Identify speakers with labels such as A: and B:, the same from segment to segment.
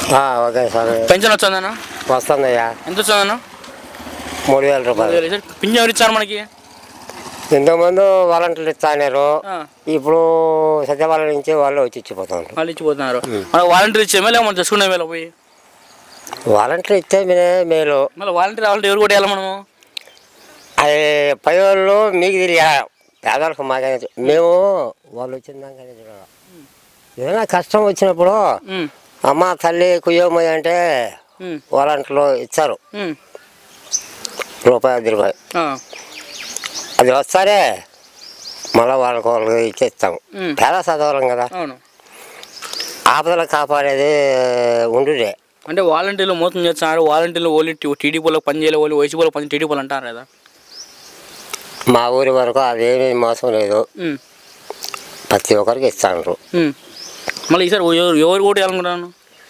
A: ఆ, okay sir
B: pension వచ్చిందన్న
A: వస్తుందయ్యా
B: ఎంత వచ్చిందన్న
A: మూడు వేల రూపాయలు
B: పింఛన్ ఎవరు ఇచ్చారు మనకి
A: ఇంతకుముందు వాలంటీర్లు ఇస్తాన్నారు
B: ఆ,
A: ఇప్పుడు సత్యవాళ్ళ నుంచి వాళ్ళు వచ్చి ఇచ్చిపోతారు
B: వాళ్ళు ఇచ్చిపోతున్నారు మనకు వాలంటీర్ ఇచ్చేమే లేక మనం తెచ్చుకునే వేళ పోయి
A: వాలంటీర్ ఇస్తే మీరే మేలు
B: మళ్ళీ వాలంటీర్ రావాలంటే ఎవరు కూడా మనము
A: అది పై వాళ్ళు మీకు తెలియ పేదలకు మాకే తెలుసు. మేము వాళ్ళు వచ్చిన దాకా చూడాలి ఏదైనా కష్టం వచ్చినప్పుడు
B: ఉమ్,
A: అమ్మ తల్లి కుయ్యమ్మ అంటే
B: ఉమ్,
A: వాలంటీర్లు ఇచ్చారు
B: ఉమ్,
A: రూపాయి ఐదు రూపాయి
B: ఆ,
A: అది వస్తారే మళ్ళీ వాళ్ళకి వాళ్ళకి ఇచ్చేస్తాము
B: ఉమ్.
A: పేద చదవాలం కదా
B: అవును
A: ఆపదలు కాపాడేది ఉండుడే
B: అంటే వాలంటీర్లు మోసం చేస్తున్నారు వాలంటీర్లు ఓన్లీ టీడీపీలో పని చేయలే ఓన్లీ వైసీపీలో పని టీడీపీలు అంటారు కదా
A: మా ఊరి వరకు అదేమీ మోసం లేదు
B: ఉమ్,
A: ప్రతి ఒక్కరికి ఇస్తాను
B: ఉమ్. మళ్ళీ ఈసారి ఎవరు ఎవరు ఓటు వేయాలనుకుంటున్నాను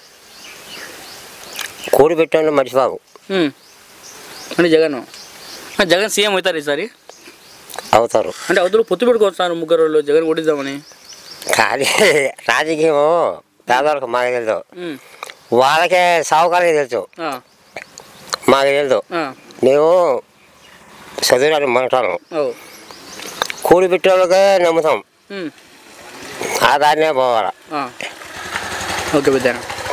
A: కూడి పెట్టండి మర్చిపోకు
B: ఉమ్. అంటే జగన్ ఆ, జగన్ సీఎం అవుతారు ఈసారి
A: అవుతారు
B: అంటే అవతల పొత్తు పెట్టుకొస్తారు ముగ్గురు వాళ్ళు జగన్ ఓడిద్దామని
A: కానీ రాజకీయం పేదలకు మాకు తెలుసు
B: ఉమ్,
A: వాళ్ళకే సావుకాలకి తెలుసు
B: ఆ,
A: మాకు తెలుసు
B: ఆ,
A: మేము చదువురాని మనటాను
B: ఓ,
A: కూడి పెట్టేళ్ళకే నమ్ముతాం
B: ఉమ్,
A: ఆ దాన్నే పోవాలి
B: ఆ. ఓకే పెద్ద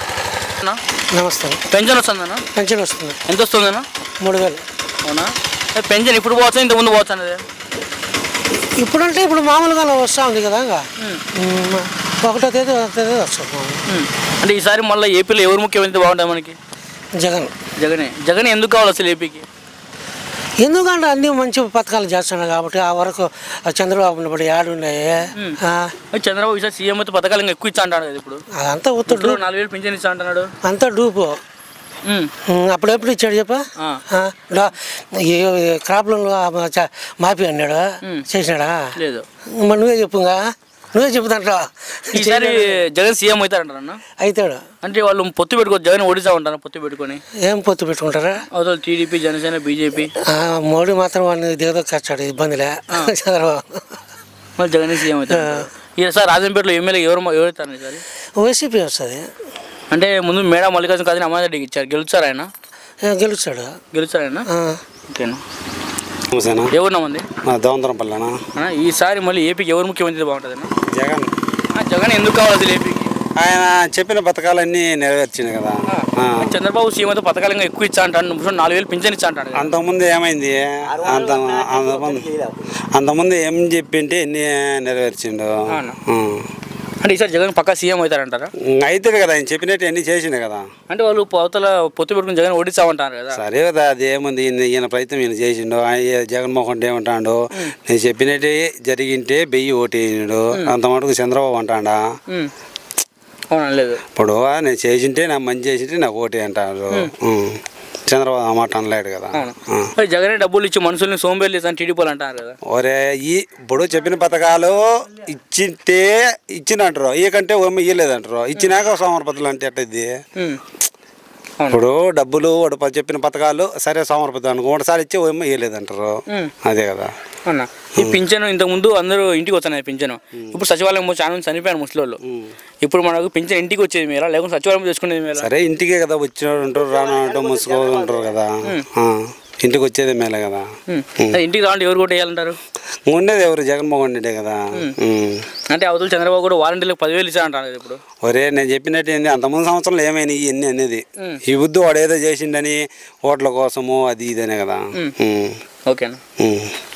C: నమస్తే
B: పెన్షన్ వస్తుందన్నా
C: పెన్షన్ వస్తుంది
B: ఎంత వస్తుందన్నా
C: మూడు వేలు
B: అవునా ఏ, పెన్షన్ ఇప్పుడు పోవచ్చా ఇంత ముందు పోవచ్చు అన్నది
C: ఇప్పుడంటే ఇప్పుడు మామూలుగా వస్తూ ఉంది కదా ఇంకా ఉమ్, ఒకటో తేదీ ఒకటో తేదీ వస్తుంది మామూలు.
B: ఉమ్. అంటే ఈసారి మళ్ళీ ఏపీలో ఎవరు ముఖ్యమంత్రి బాగుంటుంది మనకి
C: జగన్
B: జగనే జగన్ ఎందుకు కావాలి అసలు ఏపీకి
C: ఎందుకంటే అన్ని మంచి పథకాలు చేస్తున్నాయి కాబట్టి ఆ వరకు ఆ చంద్రబాబు బడి ఆడున్నాయి ఆ,
B: మరి చంద్రబాబు ఈసారి సీఎం అయితే పథకాలు ఇంకా ఎక్కువ ఇచ్చా అంటాడు కదా ఇప్పుడు
C: అదంతా ఉత్తడు
B: ఇప్పుడు నాలుగు వేలు పింఛన్ ఇచ్చా అంటున్నాడు
C: అంతా డూపు
B: ఉమ్,
C: ఉమ్, అప్పుడు ఎప్పుడు ఇచ్చాడు చెప్ప
B: ఆ.
C: క్రాప్లో మాఫీ అన్నాడు
B: ఉమ్.
C: చేసినాడా
B: లేదు
C: మరి నువ్వే చెప్పుగా నువ్వే చెప్పుదంటా
B: ఈసారి జగన్ సీఎం అవుతారంటారన్న
C: అవుతాడు
B: అంటే వాళ్ళు పొత్తు పెట్టుకో జగన్ ఓడిస్తా ఉంటారు పొత్తు పెట్టుకొని
C: ఏం పొత్తు పెట్టుకుంటారా
B: అవతల టీడీపీ జనసేన బీజేపీ
C: ఆ, మోడీ మాత్రం వాడిని దిగదొక్కొచ్చాడు ఇబ్బందిలే చంద్రబాబు
B: మళ్ళీ జగన్ సీఎం అవుతారు ఈసారి రాజంపేటలో ఎమ్మెల్యే ఎవరు ఎవరుతారు ఈసారి
C: వైసీపీ వస్తుంది
B: అంటే ముందు మేడా మల్లికార్జున కాదని అమ్మాయి రెడ్డికి ఇచ్చారు గెలుచారు ఆయన
C: గెలుస్తాడు
B: గెలుచారు ఆయన
C: ఆ,
B: ఓకేనా
D: నమస్తేనా
B: ఎవరున్నామంది
D: నా దోంతరంపల్లినా
B: అన్న, ఈసారి మళ్ళీ ఏపీకి ఎవరు ముఖ్యమంత్రి బాగుంటుంది అన్న
D: జగన్
B: ఆ, జగన్ ఎందుకు కావాలి అసలు ఏపీకి
D: ఆయన చెప్పిన పథకాలన్నీ నెరవేర్చింది కదా ఆ.
B: చంద్రబాబు సీఎం అయితే పథకాలు ఇంకా ఎక్కువ ఇచ్చా అంటాడు ముసలి నాలుగు వేలు పింఛన్ ఇచ్చా అంటాడు కదా.
D: అంతకుముందు ఏమైంది అంత అంతకుముందు అంతకుముందు ఏం చెప్పింటే ఎన్ని నెరవేర్చిండు
B: అవును.
D: ఆ.
B: అంటే ఈసారి జగన్ పక్కా సీఎం అవుతారంటారా
D: ఇంక అవుతుంది కదా ఆయన చెప్పినట్టు అన్ని చేసిండు కదా
B: అంటే వాళ్ళు అవతల పొత్తు పెట్టుకుని జగన్ ఓడిస్తామంటారు కదా
D: సరే కదా అది ఏముంది ఈయన ఈయన ప్రయత్నం ఈయన చేసిండు ఆయన జగన్మోహన్ రెడ్డి ఏమంటాడు నేను చెప్పినట్టే జరిగింటే బెయ్యి ఓటేయడు అంత మటుకు చంద్రబాబు అంటాడా
B: ఉమ్. అవునా లేదు
D: ఇప్పుడు నేను చేసింటే నాకు మంచి చేసింటే నాకు ఓటే అంటారు ఉం. చంద్రబాబు ఆ మాట అనలేడు కదా
B: అవును
D: ఆ.
B: మరి జగనే డబ్బులు ఇచ్చి మనుషుల్ని సోంబేర్లు ఇస్తాను టీడీపీలు అంటారు కదా
D: ఒరే ఈ ఇప్పుడు చెప్పిన పథకాలు ఇచ్చింటే ఇచ్చినంటారు ఇయ్యకంటే ఏమి ఇయ్యలేదంటారు ఇచ్చినాక సోమరపతులు అంటే ఎట్టది
B: ఉమ్. అవును
D: ఇప్పుడు డబ్బులు వాడు ప- చెప్పిన పథకాలు సరే సోమరపతి అనుకో ఒకసారి ఇచ్చి ఏమో ఇయ్యలేదంటారు
B: ఉమ్.
D: అదే కదా
B: అవునా ఈ పింఛను ఇంతకు ముందు అందరూ ఇంటికి వచ్చాయి పింఛను ఇప్పుడు సచివాలయం వచ్చి చాలా మంది చనిపోయారు ముసలోళ్ళు ఇప్పుడు మనకు పింఛన్ ఇంటికి వచ్చేది మేలా లేకుంటే సచివాలయం తెచ్చుకునేది మేలా
D: సరే ఇంటికే కదా వచ్చినాడు ఉంటారు రాను ఉంటారు ముసుకో ఉంటారు కదా ఆ. ఇంటికి వచ్చేదే మేలే కదా
B: ఉమ్. అదే ఇంటికి రావాలంటే ఎవరు కూడా వేయాలంటారు
D: ఉండేది ఎవరు జగన్మోహన్ రెడ్డే కదా ఉం.
B: అంటే అవతల చంద్రబాబు కూడా వాలంటీర్లకు పదివేలు ఇచ్చా అంటారు కదా ఇప్పుడు
D: ఒరే నేను చెప్పినట్టు ఏంది అంతకుముందు సంవత్సరంలో ఏమైనా ఇవన్నీ అనేది ఈ బుద్ధు వాడు ఏదో చేసిండని ఓట్ల కోసము అది ఇదనే కదా ఉం.
B: ఓకేనా
D: ఉం.